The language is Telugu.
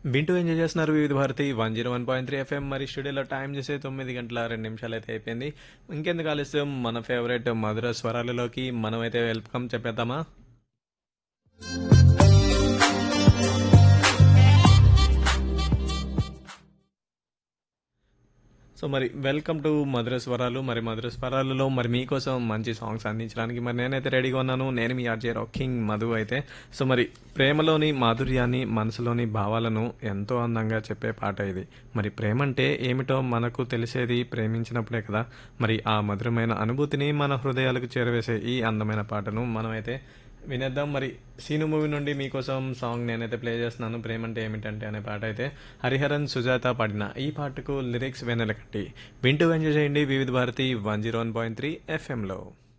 వింటూ ఎంజాయ్ చేస్తున్నారు Vividh Bharati one zero one point three FM మరి స్టూడియోలో టైం చేసే తొమ్మిది గంటల రెండు నిమిషాలు అయితే అయిపోయింది ఇంకెందుకు ఆలస్యం మన ఫేవరెట్ మధుర స్వరాలలోకి మనం అయితే వెల్కమ్ చెప్పేద్దామా సో మరి వెల్కమ్ టు మధుర స్వరాలు మరి మధుర స్వరాలలో మరి మీకోసం మంచి సాంగ్స్ అందించడానికి మరి నేనైతే రెడీగా ఉన్నాను నేను మీ ఆర్జే రాకింగ్ మధు అయితే సో మరి ప్రేమలోని మాధుర్యాన్ని మనసులోని భావాలను ఎంతో అందంగా చెప్పే పాట ఇది మరి ప్రేమ అంటే ఏమిటో మనకు తెలిసేది ప్రేమించినప్పుడే కదా మరి ఆ మధురమైన అనుభూతిని మన హృదయాలకు చేరవేసే ఈ అందమైన పాటను మనమైతే వినేద్దాం మరి సీను మూవీ నుండి మీకోసం సాంగ్ నేనైతే ప్లే చేస్తున్నాను ప్రేమ అంటే ఏమిటంటే అనే పాట అయితే హరిహరన్ సుజాత పాడిన ఈ పాటకు లిరిక్స్ వెనలకండి వింటూ ఎంజాయ్ చేయండి Vividh Bharati one zero one point three ఎఫ్ఎంలో